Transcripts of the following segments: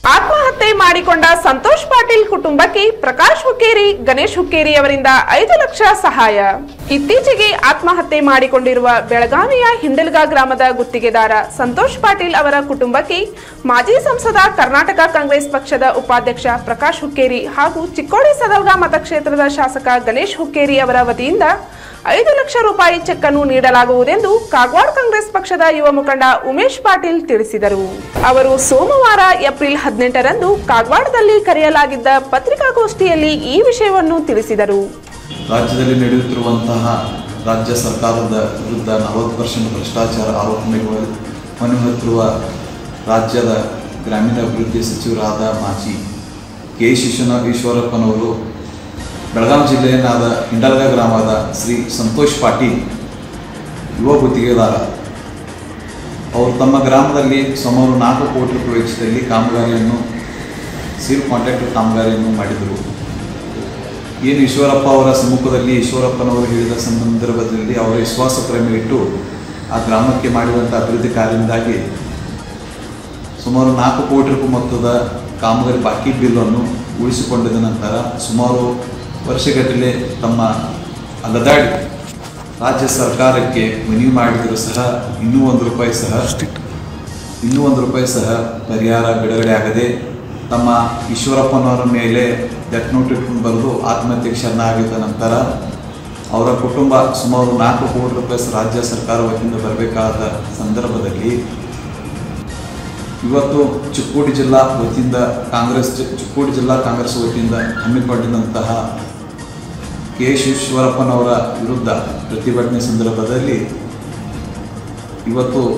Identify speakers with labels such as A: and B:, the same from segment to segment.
A: ಆತ್ಮಹತ್ಯೆ ಮಾಡಿಕೊಂಡ ಸಂತೋಷ್ ಪಾಟೀಲ್ ಕುಟುಂಬಕ್ಕೆ ಪ್ರಕಾಶ್ ಹುಕ್ಕೇರಿ ಗಣೇಶ್ ಹುಕ್ಕೇರಿ ಅವರಿಂದ ಐದು ಲಕ್ಷ ಸಹಾಯ ಇತ್ತೀಚೆಗೆ ಆತ್ಮಹತ್ಯೆ ಮಾಡಿಕೊಂಡಿರುವ ಬೆಳಗಾವಿಯ ಹಿಂಡಲ್ಗಾ ಗ್ರಾಮದ ಗುತ್ತಿಗೆದಾರ ಸಂತೋಷ್ ಪಾಟೀಲ್ ಅವರ ಕುಟುಂಬಕ್ಕೆ ಮಾಜಿ ಸಂಸದ ಕರ್ನಾಟಕ ಕಾಂಗ್ರೆಸ್ ಪಕ್ಷದ ಉಪಾಧ್ಯಕ್ಷ ಪ್ರಕಾಶ್ ಹುಕ್ಕೇರಿ ಹಾಗೂ ಚಿಕ್ಕೋಡಿ ಸದಲ್ಗಾ ಮತಕ್ಷೇತ್ರದ ಶಾಸಕ ಗಣೇಶ್ ಹುಕ್ಕೇರಿ ಅವರ ವತಿಯಿಂದ ಐದು ಲಕ್ಷ ರೂಪಾಯಿ ಚೆಕ್ ಅನ್ನು ನೀಡಲಾಗುವುದೆಂದು ಕಾಗವಾಡ ಕಾಂಗ್ರೆಸ್ ಪಕ್ಷದ ಯುವ ಮುಖಂಡ ಉಮೇಶ್ ಪಾಟೀಲ್ ತಿಳಿಸಿದರು ಅವರು ಸೋಮವಾರ ಏಪ್ರಿಲ್ ಹದಿನೆಂಟರಂದು ಕಾಗವಾಡದಲ್ಲಿ ಕರೆಯಲಾಗಿದ್ದ ಪತ್ರಿಕಾಗೋಷ್ಠಿಯಲ್ಲಿ ಈ ವಿಷಯವನ್ನು ತಿಳಿಸಿದರು
B: ರಾಜ್ಯದಲ್ಲಿ ನಡೆಯುತ್ತಿರುವಂತಹ ರಾಜ್ಯ ಸರ್ಕಾರದ ವಿರುದ್ಧ ನಲವತ್ತು ಪರ್ಸೆಂಟ್ ಭ್ರಷ್ಟಾಚಾರ ಆರೋಪಣೆಗಳು ಹೊತ್ತಿರುವ ರಾಜ್ಯದ ಗ್ರಾಮೀಣಾಭಿವೃದ್ಧಿ ಸಚಿವರಾದ ಮಾಜಿ ಕೆ ಶಿಶುನ ಈಶ್ವರಪ್ಪನವರು ಬೆಳಗಾವಿ ಜಿಲ್ಲೆಯನ್ನಾದ ಹಿಂಡಲ್ಗ ಗ್ರಾಮದ ಶ್ರೀ ಸಂತೋಷ್ ಪಾಟೀಲ್ ಯುವ ಗುತ್ತಿಗೆದಾರ ಅವರು ತಮ್ಮ ಗ್ರಾಮದಲ್ಲಿ ಸುಮಾರು ನಾಲ್ಕು ಕೋಟಿ ರೂಪಾಯಿ ವೆಚ್ಚದಲ್ಲಿ ಕಾಮಗಾರಿಯನ್ನು ಸೀಲ್ ಕಾಂಟ್ರಾಕ್ಟರ್ ಕಾಮಗಾರಿಯನ್ನು ಮಾಡಿದರು ಏನು ಈಶ್ವರಪ್ಪ ಅವರ ಸಮ್ಮುಖದಲ್ಲಿ ಈಶ್ವರಪ್ಪನವರು ಹೇಳಿದ ಸಂದರ್ಭದಲ್ಲಿ ಅವರ ವಿಶ್ವಾಸ ಪ್ರೇಮ ಇಟ್ಟು ಆ ಗ್ರಾಮಕ್ಕೆ ಮಾಡಿದಂಥ ಅಭಿವೃದ್ಧಿ ಕಾರ್ಯದಿಂದಾಗಿ ಸುಮಾರು ನಾಲ್ಕು ಕೋಟಿ ರೂಪಾಯಿ ಮೊತ್ತದ ಕಾಮಗಾರಿ ಬಾಕಿ ಬಿಲ್ಲನ್ನು ಉಳಿಸಿಕೊಂಡಿದ ನಂತರ ಸುಮಾರು ವರ್ಷಗಟ್ಟಲೆ ತಮ್ಮ ಅಲದಾಡಿ ರಾಜ್ಯ ಸರ್ಕಾರಕ್ಕೆ ಮನವಿ ಮಾಡಿದರೂ ಸಹ ಇನ್ನೂ ಒಂದು ರೂಪಾಯಿ ಸಹ ಇನ್ನೂ ಒಂದು ರೂಪಾಯಿ ಸಹ ಪರಿಹಾರ ಬಿಡುಗಡೆ ಆಗದೆ ತಮ್ಮ ಈಶ್ವರಪ್ಪನವರ ಮೇಲೆ ಡೆತ್ ನೋಟ್ ಇಟ್ಕೊಂಡು ಬರೆದು ಆತ್ಮಹತ್ಯೆಗೆ ಶರಣಾಗಿದ್ದ ನಂತರ ಅವರ ಕುಟುಂಬ ಸುಮಾರು ನಾಲ್ಕು ಕೋಟಿ ರೂಪಾಯಿ ರಾಜ್ಯ ಸರ್ಕಾರ ವತಿಯಿಂದ ಬರಬೇಕಾದ ಸಂದರ್ಭದಲ್ಲಿ ಇವತ್ತು ಚಿಕ್ಕೋಡಿ ಜಿಲ್ಲಾ ವತಿಯಿಂದ ಕಾಂಗ್ರೆಸ್ ಚಿಕ್ಕೋಡಿ ಜಿಲ್ಲಾ ಕಾಂಗ್ರೆಸ್ ವತಿಯಿಂದ ಹಮ್ಮಿಕೊಂಡಿದ್ದಂತಹ ಕೆ ಎಸ್ ಈಶ್ವರಪ್ಪನವರ ವಿರುದ್ಧ ಪ್ರತಿಭಟನೆ ಸಂದರ್ಭದಲ್ಲಿ ಇವತ್ತು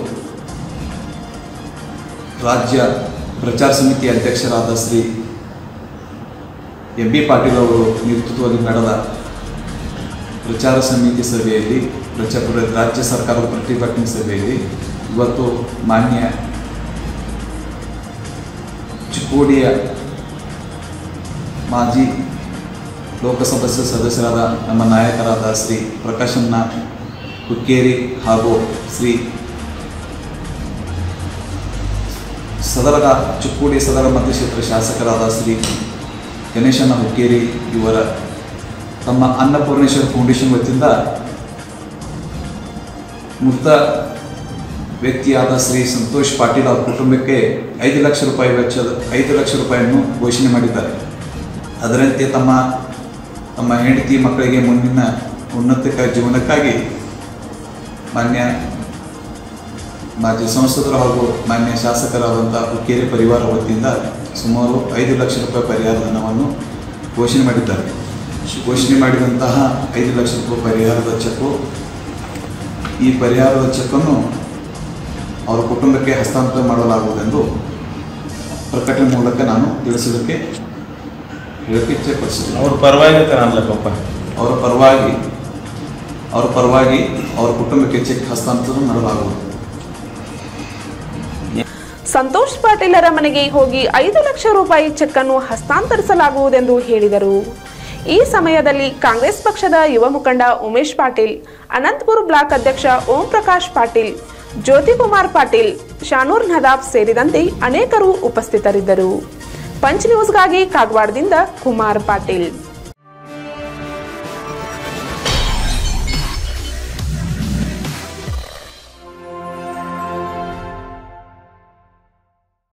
B: ರಾಜ್ಯ ಪ್ರಚಾರ ಸಮಿತಿ ಅಧ್ಯಕ್ಷರಾದ ಶ್ರೀ ಎಂ ಬಿ ಪಾಟೀಲ್ ಅವರು ನೇತೃತ್ವದಲ್ಲಿ ನಡೆದ ಪ್ರಚಾರ ಸಮಿತಿ ಸಭೆಯಲ್ಲಿ ಪ್ರಚ ರಾಜ್ಯ ಸರ್ಕಾರದ ಪ್ರತಿಭಟನೆ ಸಭೆಯಲ್ಲಿ ಇವತ್ತು ಮಾನ್ಯ ಚಿಕ್ಕೋಡಿಯ ಮಾಜಿ ಲೋಕಸಭಾ ಸದಸ್ಯರಾದ ನಮ್ಮ ನಾಯಕರಾದ ಶ್ರೀ ಪ್ರಕಾಶನ್ನ ಹುಕ್ಕೇರಿ ಹಾಗೂ ಶ್ರೀ ಸದರಗ ಚಿಕ್ಕೋಡಿ ಸದರ ಮತಕ್ಷೇತ್ರ ಶಾಸಕರಾದ ಶ್ರೀ ಗಣೇಶನ ಹುಕ್ಕೇರಿ ಇವರ ತಮ್ಮ ಅನ್ನಪೂರ್ಣೇಶ್ವರ ಫೌಂಡೇಶನ್ ವತಿಯಿಂದ ಮೃತ ವ್ಯಕ್ತಿಯಾದ ಶ್ರೀ ಸಂತೋಷ್ ಪಾಟೀಲ್ ಅವರ ಕುಟುಂಬಕ್ಕೆ ಐದು ಲಕ್ಷ ರೂಪಾಯಿ ವೆಚ್ಚದ ಐದು ಲಕ್ಷ ರೂಪಾಯಿಯನ್ನು ಘೋಷಣೆ ಮಾಡಿದ್ದಾರೆ ಅದರಂತೆ ತಮ್ಮ ತಮ್ಮ ಹೆಂಡತಿ ಮಕ್ಕಳಿಗೆ ಮುಂದಿನ ಉನ್ನತ ಜೀವನಕ್ಕಾಗಿ ಮಾನ್ಯ ಮಾಜಿ ಸಂಸದರು ಹಾಗೂ ಮಾನ್ಯ ಶಾಸಕರಾದಂಥ ಹುಕ್ಕೇರಿ ಪರಿವಾರ ವತಿಯಿಂದ ಸುಮಾರು ಐದು ಲಕ್ಷ ರೂಪಾಯಿ ಪರಿಹಾರ ಧನವನ್ನು ಘೋಷಣೆ ಮಾಡಿದ್ದಾರೆ ಘೋಷಣೆ ಮಾಡಿದಂತಹ ಐದು ಲಕ್ಷ ರೂಪಾಯಿ ಪರಿಹಾರದ ಚೆಕ್ಕು ಈ ಪರಿಹಾರದ ಚೆಕ್ಕನ್ನು ಅವರ ಕುಟುಂಬಕ್ಕೆ ಹಸ್ತಾಂತರ ಮಾಡಲಾಗುವುದೆಂದು ಪ್ರಕಟಣೆ ಮೂಲಕ ನಾನು ತಿಳಿಸೋದಕ್ಕೆ ಹೇಳಕ್ಕೆ ಇಚ್ಛೆಪಡಿಸಿದ್ದೇನೆ
C: ಅವ್ರ ಪರವಾಗಿ ಅನ್ಲಕ್ಕಪ್ಪ
B: ಅವರ ಪರವಾಗಿ ಅವರ ಪರವಾಗಿ ಅವರ ಕುಟುಂಬಕ್ಕೆ ಚೆಕ್ ಹಸ್ತಾಂತರ ಮಾಡಲಾಗುವುದು
A: ಸಂತೋಷ್ ಪಾಟೀಲರ ಮನೆಗೆ ಹೋಗಿ ಐದು ಲಕ್ಷ ರೂಪಾಯಿ ಚೆಕ್ ಅನ್ನು ಹಸ್ತಾಂತರಿಸಲಾಗುವುದೆಂದು ಹೇಳಿದರು ಈ ಸಮಯದಲ್ಲಿ ಕಾಂಗ್ರೆಸ್ ಪಕ್ಷದ ಯುವ ಮುಖಂಡ ಉಮೇಶ್ ಪಾಟೀಲ್ ಅನಂತಪುರ ಬ್ಲಾಕ್ ಅಧ್ಯಕ್ಷ ಓಂ ಪ್ರಕಾಶ್ ಪಾಟೀಲ್ ಜ್ಯೋತಿಕುಮಾರ್ ಪಾಟೀಲ್ ಶಾನೂರ್ ನದಾಬ್ ಸೇರಿದಂತೆ ಅನೇಕರು ಉಪಸ್ಥಿತರಿದ್ದರು ಪಂಚ್ ನ್ಯೂಸ್ಗಾಗಿ ಕಾಗವಾಡದಿಂದ ಕುಮಾರ್ ಪಾಟೀಲ್